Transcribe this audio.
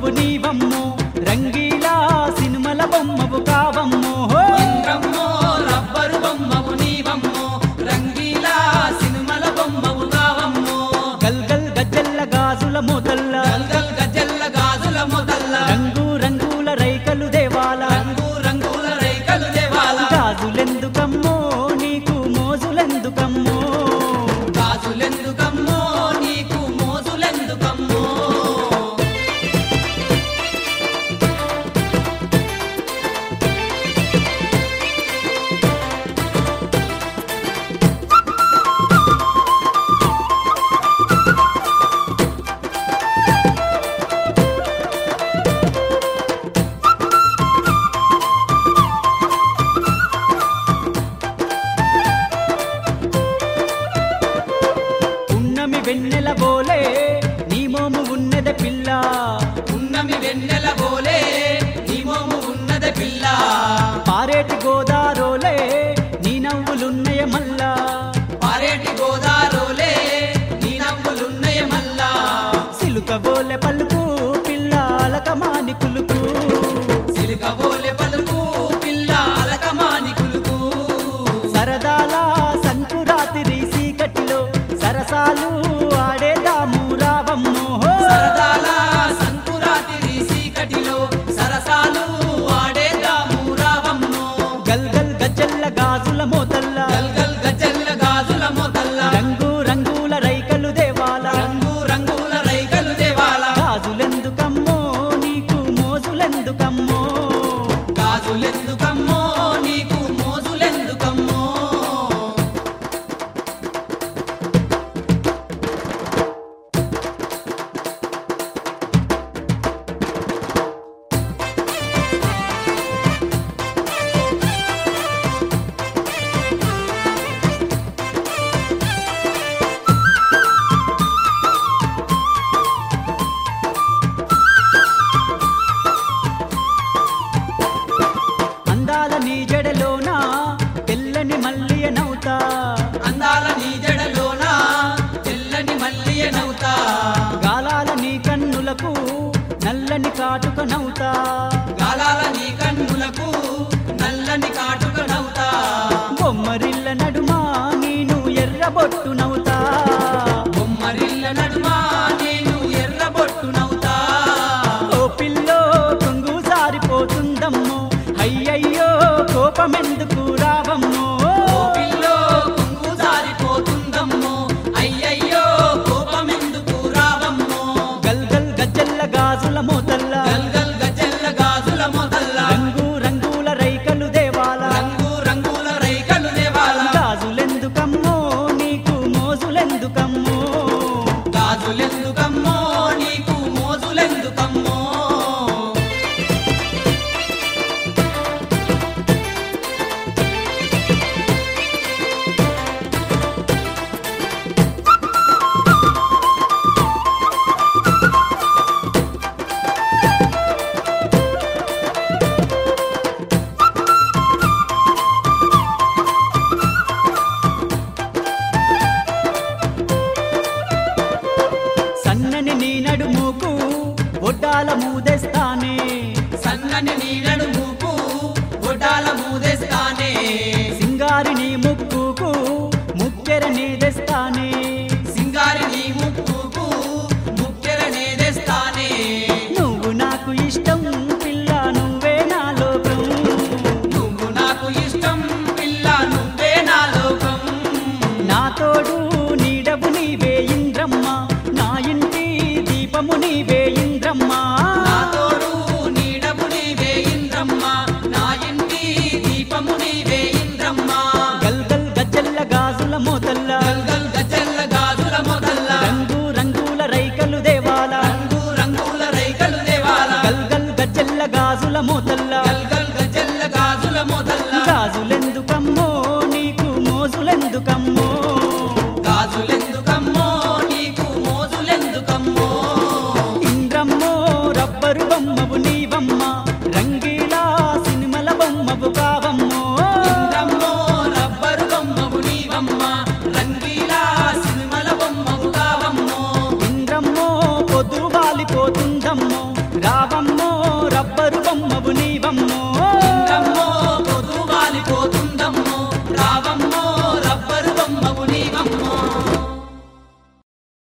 బొమ్మవు నీవమ్మో రంగీలా సినిమల బొమ్మవు కావమ్మో హో! ఇంద్రమ్మో రబ్బరు బొమ్మవు నీవమ్మో రంగీలా సినిమల బొమ్మవు కావమ్మో గల్ గల్ గజ్జల్ల గాజుల మోతల్ల గల్గల్ గజ్జల్ల గాజుల మొదల్ల రంగు రంగుల రైకలు దేవాల రంగు రంగుల రేఖలు దేవాల గాజులెందుకమ్మో నీకు మోజులెందుకమ్మో గాజులెందుకమ్మో నీకు మోజులెందుకమ్మో ఉన్నమి వెన్నెల బోలే నీ మోము ఉన్నద పిల్ల ఉన్నమి వెన్నెల బోలే నీ మోము ఉన్నద పిల్ల పారేటి గోదారోలే నీ నవ్వులున్నయ మల్లా పారేటి గోదారోలే నీ నవ్వులున్నయ మల్లా సిలుక గోలె పలుకు పిల్ల అలకమాని కులుకు సిలుక బోలె పలుకు పిల్ల అలకమాని కులుకు సరదాల సంకురాతిరి సీకటిలో సరసాలు ఆడేదాము రావమ్మో హో! సరదాల సంకురాతిరి సీకటిలో సరసాలు ఆడేదాము రావమ్మో గల్ గల్ గజ్జల్ల గాజుల మోతల్ల గల్గల్ గజల్ల గాజుల మొదల్ల రంగు రంగుల రైకలు దేవాల రంగు రంగుల రైకలు దేవాల గాజులెందుకమ్మో నీకు మోజులెందుకమ్మో గాజులెందుకమ్మో నీకు మోజులెందుకమ్మో అందాల నీ జడలోన తెల్లని మల్లియ నవ్వుతా అందాల నీ జడలోన తెల్లని మల్లియ నవ్వుతా గాలాల నీ కన్నులకు నల్లని కాటుక నవ్వుతా గాలాల నీ కన్నులకు నల్లని కాటుక నవ్వుతా బొమ్మరిల్ల నడుమా నేను ఎర్రబొట్టు నవ్వుతా బొమ్మరిల్ల నడుమా నేను ఎర్రబొట్టు నవ్వుతా ఓ పిల్లో కొంగు సారిపోతుందమ్మో అయ్యయ్యో కోపమెందుకు రావమ్మో ఓ పిల్లో కొంగు జారిపోతుందమ్మో అయ్యయ్యో కోపమెందుకు రావమ్మో గల్ గల్ గజ్జల్ల గాజుల మోతల్ల గల్గల్ గజల్ల గాజుల మొదల్ల రంగు రంగుల రైకలు దేవాల రంగు రంగుల రైకలు దేవాల గాజులెందుకమ్మో నీకు మోజులెందుకమ్మో గాజులెందుకమ్మో నీకు మోజులెందుకమ్మో సన్నని నీ నడుముకు ఒడ్డాల మూదెస్తానే సన్నని నీ నడుముకు ఒడాల మూదేస్తానే సింగారి నీ ముక్కుకు ముక్కెర నీదెస్తానే సింగారి నీ ముక్కుకు ముక్కెర నేదేస్తానే నువ్వు నాకు ఇష్టం పిల్ల నువ్వే నా లోకం నువ్వు నాకు ఇష్టం పిల్ల నువ్వే నా లోకం నా తోడు నీడవు నీవే